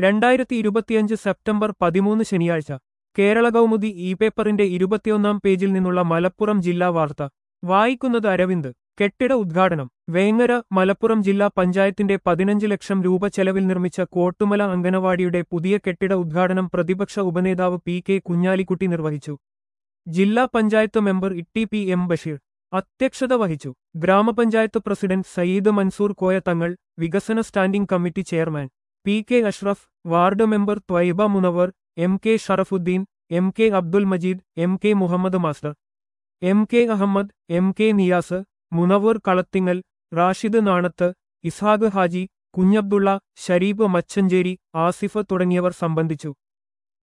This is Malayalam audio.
രണ്ടായിരത്തി ഇരുപത്തിയഞ്ച് സെപ്റ്റംബർ പതിമൂന്ന് ശനിയാഴ്ച കേരള കൗമുദി ഇ പേപ്പറിന്റെ ഇരുപത്തിയൊന്നാം പേജിൽ നിന്നുള്ള മലപ്പുറം ജില്ലാ വാർത്ത വായിക്കുന്നത് അരവിന്ദ് കെട്ടിട ഉദ്ഘാടനം വേങ്ങര മലപ്പുറം ജില്ലാ പഞ്ചായത്തിന്റെ പതിനഞ്ച് ലക്ഷം രൂപ ചെലവിൽ നിർമ്മിച്ച കോട്ടുമല അങ്കനവാടിയുടെ പുതിയ കെട്ടിട ഉദ്ഘാടനം പ്രതിപക്ഷ ഉപനേതാവ് പി കെ കുഞ്ഞാലിക്കുട്ടി നിർവഹിച്ചു ജില്ലാ panchayat member Itty P M Basheer അധ്യക്ഷത വഹിച്ചു ഗ്രാമപഞ്ചായത്ത് പ്രസിഡന്റ് സയ്യിദ് മൻസൂർ കോയ തങ്ങൾ വികസന standing committee chairman P K Ashraf ward member Thwaiba Munavar M K Sharafuddeen M K Abdul Majeed M K Muhammad master M K Ahammed M K Niyas Munavar Kalathingal Rashid Nanath Ishaq Haji Kunhabdulla Shareeb Machancheri Asif തുടങ്ങിയവർ സംബന്ധിച്ചു